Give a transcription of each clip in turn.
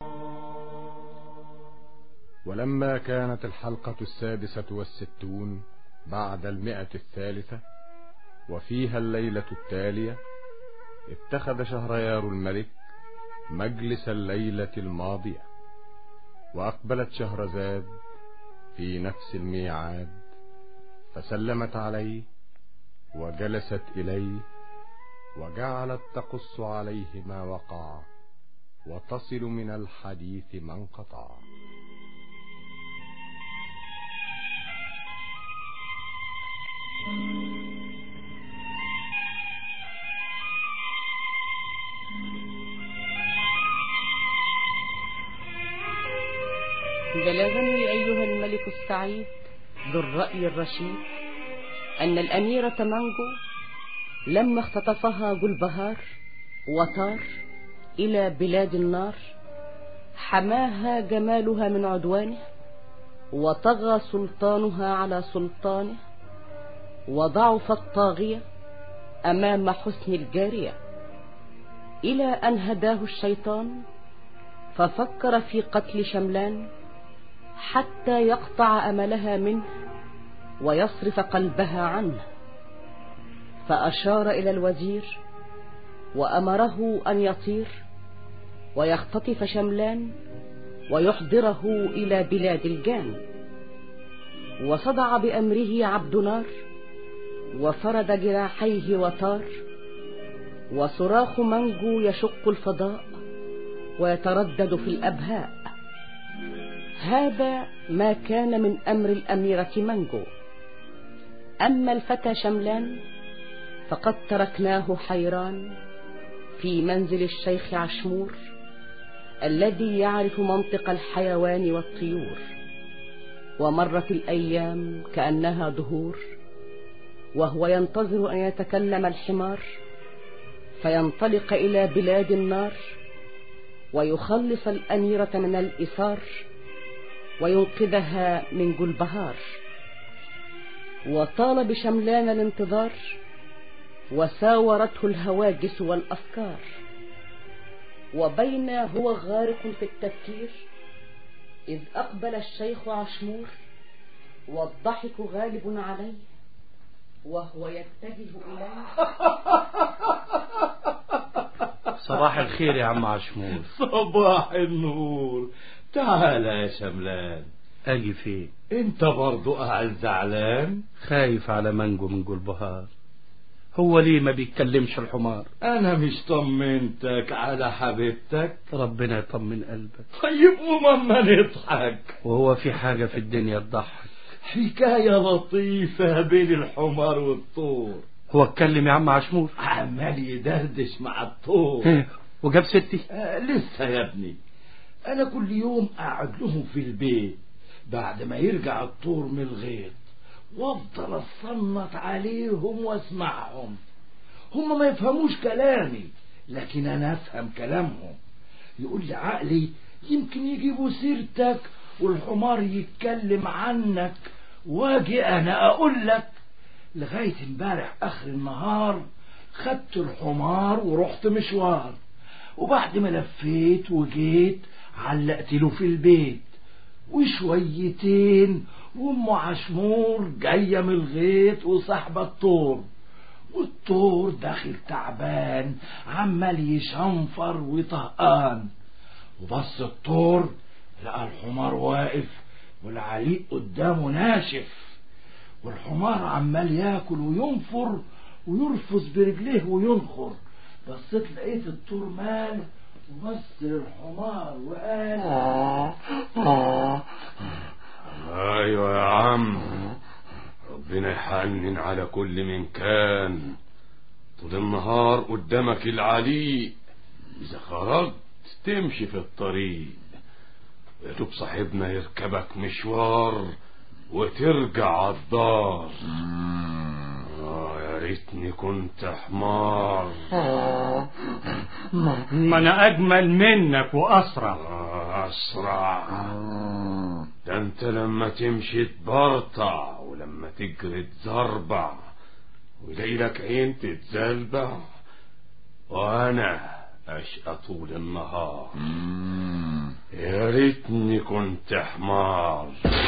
ولما كانت الحلقة السادسة والستون بعد المئة الثالثة وفيها الليلة التالية اتخذ شهريار الملك مجلس الليلة الماضية وأقبلت شهرزاد في نفس الميعاد فسلمت عليه وجلست إليه وجعلت تقص عليه ما وقع وتصل من الحديث ما انقطع بلغني أيها الملك السعيد ذو الرأي الرشيد أن الأميرة مانجو لما اختطفها جلبهار وطار إلى بلاد النار حماها جمالها من عدوانه وطغى سلطانها على سلطانه وضعف الطاغية أمام حسن الجارية إلى أن هداه الشيطان ففكر في قتل شملان حتى يقطع أملها منه ويصرف قلبها عنه فأشار إلى الوزير وأمره أن يطير ويختطف شملان ويحضره إلى بلاد الجان وصدع بأمره عبد نار وفرد جراحيه وطار وصراخ منجو يشق الفضاء ويتردد في الأبهاء هذا ما كان من أمر الأميرة منجو أما الفتى شملان فقد تركناه حيران في منزل الشيخ عشمور الذي يعرف منطق الحيوان والطيور ومرت الأيام كأنها دهور وهو ينتظر أن يتكلم الحمار فينطلق إلى بلاد النار ويخلص الأميرة من الإثار وينقذها من جلبهار وطال بشملان الانتظار وساورته الهواجس والأفكار وبين هو غارق في التفكير إذ أقبل الشيخ عشمور والضحك غالب عليه وهو يتجه إليه صباح الخير يا عم عشمور صباح النور تعال يا شملان اجي فين انت برضو قاعد زعلان خايف على منجو من جلبهار هو ليه ما بيتكلمش الحمار انا مش طمنتك على حبيبتك ربنا يطمن قلبك طيب وماما نضحك وهو في حاجة في الدنيا تضحك حكاية لطيفة بين الحمار والطور هو اتكلم يا عم عشمور عمال يدردش مع الطور إيه، وجاب ستي آه لسه يا ابني انا كل يوم اقعد لهم في البيت بعد ما يرجع الطور من الغيط وافضل اصنت عليهم واسمعهم هم ما يفهموش كلامي لكن انا افهم كلامهم يقول لي عقلي يمكن يجيبوا سيرتك والحمار يتكلم عنك واجي انا اقول لك لغاية امبارح اخر النهار خدت الحمار ورحت مشوار وبعد ما لفيت وجيت علقت له في البيت وشويتين وام عشمور جايه من الغيط وصاحبه الطور والطور داخل تعبان عمال يشنفر وطهقان وبص الطور لقى الحمار واقف والعليق قدامه ناشف والحمار عمال ياكل وينفر ويرفس برجليه وينخر بصيت لقيت الطور مال وبص للحمار وقال ايوه يا عم ربنا يحنن على كل من كان طول النهار قدامك العليق اذا خرجت تمشي في الطريق ويا دوب صاحبنا يركبك مشوار وترجع عالدار آه يا ريتني كنت حمار ما انا اجمل منك واسرع آه اسرع ده انت لما تمشي تبرطع ولما تجري تزربع ويلاقي لك عين تتزلبع وانا اشقى طول النهار يا ريتني كنت حمار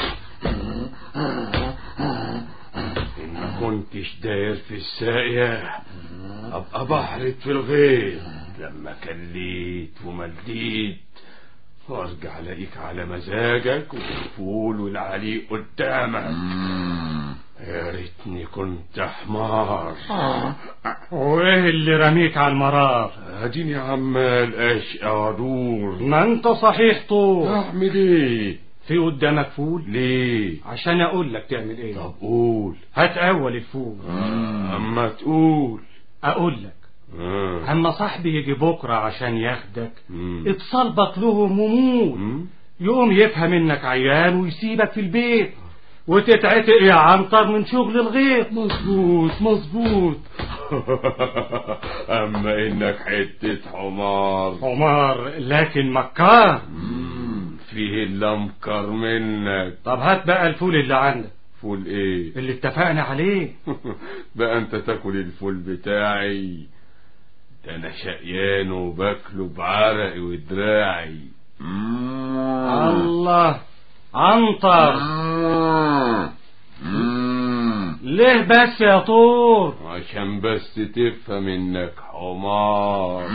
إن ما كنتش داير في الساقية أبقى بحرت في الغيط لما كليت ومليت وارجع الاقيك على مزاجك والفول والعليق قدامك يا ريتني كنت حمار وايه اللي رميك على المرار اديني عمال اشقى وادور ما انت صحيح طول اعمل ايه في قدامك فول ليه عشان اقول لك تعمل ايه طب قول هات اول الفول اما تقول اقول لك آه. اما صاحبي يجي بكره عشان ياخدك مم. اتصلبك لهم وموت مم. يقوم يفهم انك عيان ويسيبك في البيت وتتعتق يا عنتر من شغل الغيط مظبوط مظبوط اما انك حتة حمار حمار لكن مكار مم. فيه اللي امكر منك طب هات بقى الفول اللي عندك فول ايه اللي اتفقنا عليه بقى انت تاكل الفول بتاعي ده انا شقيان وباكله بعرقي ودراعي الله عنتر ليه بس يا طور عشان بس تفهم انك حمار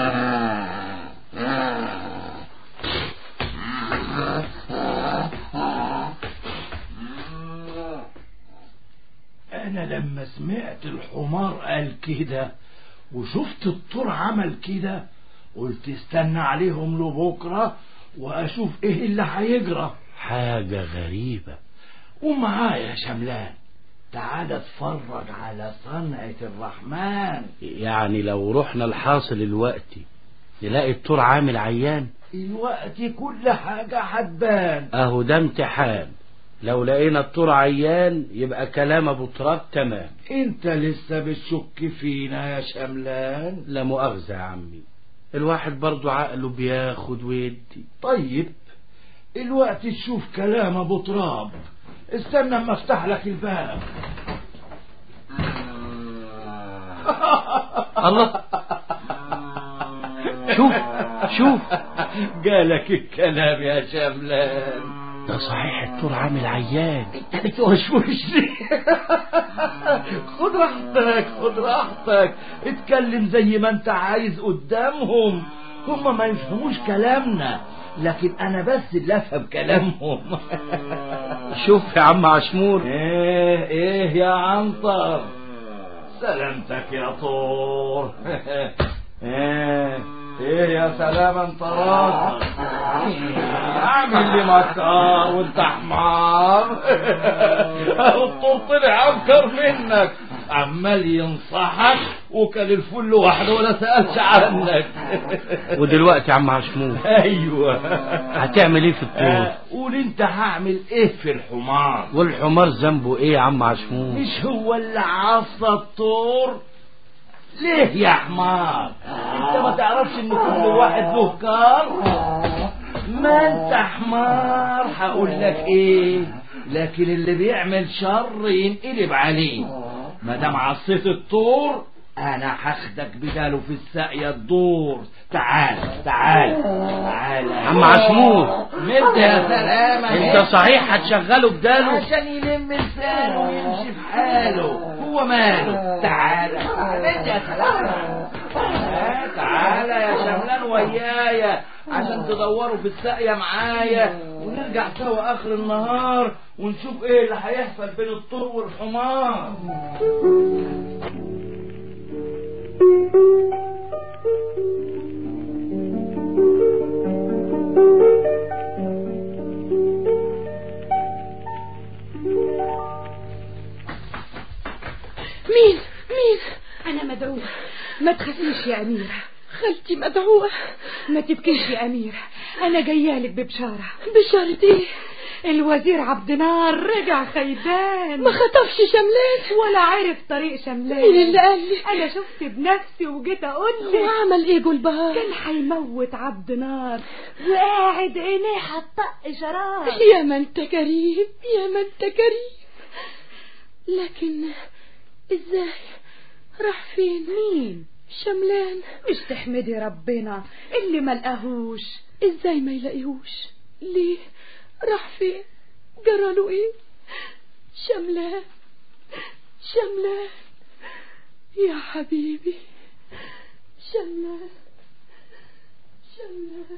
انا لما سمعت الحمار قال كده وشفت الطور عمل كده قلت استنى عليهم لبكره واشوف ايه اللي هيجرى حاجة غريبة ومعايا يا شملان تعال اتفرج على صنعة الرحمن يعني لو رحنا الحاصل الوقت نلاقي الطور عامل عيان الوقت كل حاجة هتبان اهو ده امتحان لو لقينا الطور عيان يبقى كلام ابو تراب تمام انت لسه بتشك فينا يا شملان لا مؤاخذة يا عمي الواحد برضو عقله بياخد ويدي طيب الوقت تشوف كلام ابو تراب استنى اما افتح لك الباب الله شوف شوف جالك الكلام يا شملان ده صحيح الطور عامل عيان توشوش خد راحتك خد راحتك اتكلم زي ما انت عايز قدامهم هم ما يفهموش كلامنا لكن انا بس اللي افهم كلامهم شوف يا عم عشمور ايه ايه يا عنتر سلامتك يا طور ايه ايه يا سلام انت راسك اعمل لي مكار وانت حمار الطور طلع انكر منك عمال ينصحك وكل الفل لوحده ولا سألش عنك ودلوقتي يا عم عشمور ايوه هتعمل ايه في الطور قول انت هعمل ايه في الحمار والحمار ذنبه ايه يا عم عشمور مش هو اللي عصى الطور ليه يا حمار انت ما تعرفش ان كل واحد له كار ما انت حمار هقول لك ايه لكن اللي بيعمل شر ينقلب عليه ما دام عصيت الطور انا هاخدك بداله في الساقية الدور تعال تعال تعال عم عشمور مد يا سلامة انت صحيح هتشغله بداله عشان يلم لسانه ويمشي في حاله هو ماله تعالى انت يا سلام تعالى يا شملان ويايا عشان تدوروا في الساقية معايا ونرجع سوا اخر النهار ونشوف ايه اللي هيحصل بين الطور والحمار مين مين أنا مدعوة ما تخافيش يا أميرة خالتي مدعوة ما تبكيش يا أميرة أنا جايالك ببشارة بشارة إيه؟ الوزير عبد نار رجع خيبان ما خطفش شملان ولا عرف طريق شملان مين اللي قال لي انا شفت بنفسي وجيت اقول لك وعمل ايه جولبهار كان هيموت عبد نار وقاعد عينيه هتطق شراب يا ما انت كريم يا ما انت كريم لكن ازاي راح فين مين شملان مش تحمدي ربنا اللي ما لقاهوش ازاي ما يلاقيهوش ليه راح فين جراله ايه شملان شملان يا حبيبي شملان شملان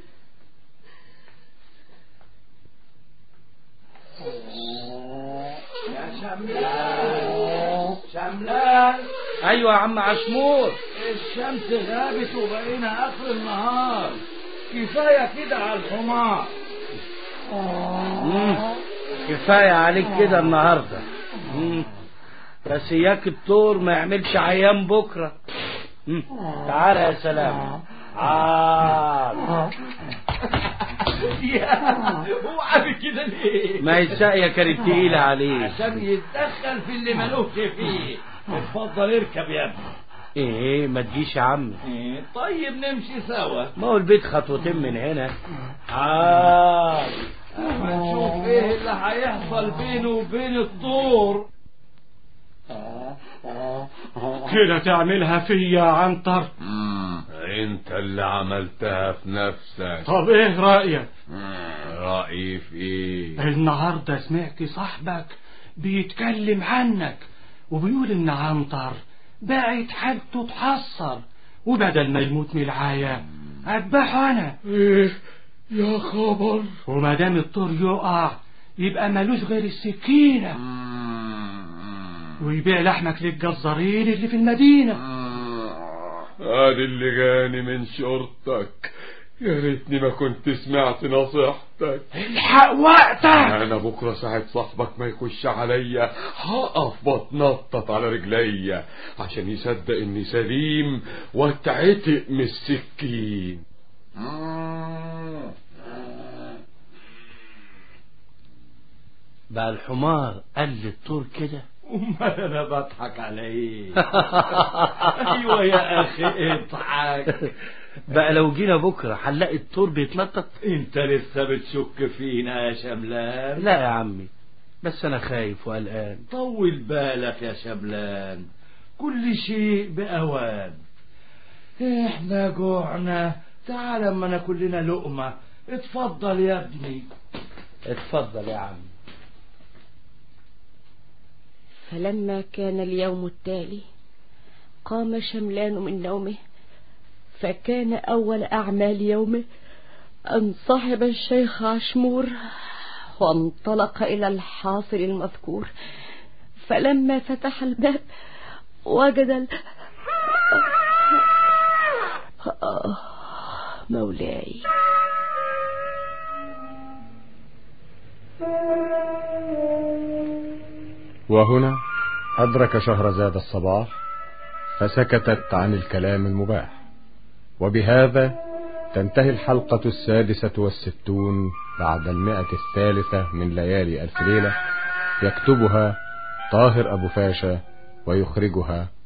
يا شملان شملان ايوه يا عم عشمور الشمس غابت وبقينا اخر النهار كفايه كده على الحمار مم. كفاية عليك كده النهاردة مم. بس اياك الطور ما يعملش عيان بكرة مم. تعالى يا سلام عال هو عامل كده ليه ما الساقية كانت تقيلة عليه عشان يتدخل في اللي ملوش فيه اتفضل اركب يا ابني ايه ما تجيش يا عم إيه، طيب نمشي سوا ما هو البيت خطوتين من هنا عال اما نشوف ايه اللي هيحصل بينه وبين الطور كده تعملها فيا يا عنتر مم. انت اللي عملتها في نفسك طب ايه رأيك مم. رأيي في ايه النهاردة سمعت صاحبك بيتكلم عنك وبيقول ان عنتر بقت حالته تحصر وبدل ما يموت من العاية اذبحه انا ايه يا خبر وما دام الطور يقع يبقى ملوش غير السكينة مم. ويبيع لحمك للجزارين اللي في المدينة ادي اللي جاني من شرطك يا ريتني ما كنت سمعت نصيحتك الحق وقتك انا بكره ساعة صاحبك ما يخش عليا هقف بتنطط على رجليا عشان يصدق اني سليم واتعتق من السكين بقى الحمار قال للطور كده امال انا بضحك على ايه ايوه يا اخي اضحك بقى لو جينا بكرة هنلاقي الطور بيتنطط انت لسه بتشك فينا يا شملان لا يا عمي بس انا خايف وقلقان طول بالك يا شملان كل شيء بأوان احنا جوعنا تعال اما ناكل لنا لقمة اتفضل يا ابني اتفضل يا عم فلما كان اليوم التالي قام شملان من نومه فكان أول أعمال يومه أن صحب الشيخ عشمور وانطلق إلى الحاصل المذكور فلما فتح الباب وجد ال... آه مولاي وهنا أدرك شهرزاد الصباح فسكتت عن الكلام المباح وبهذا تنتهي الحلقة السادسة والستون بعد المئة الثالثة من ليالي ألف ليلة يكتبها طاهر أبو فاشا ويخرجها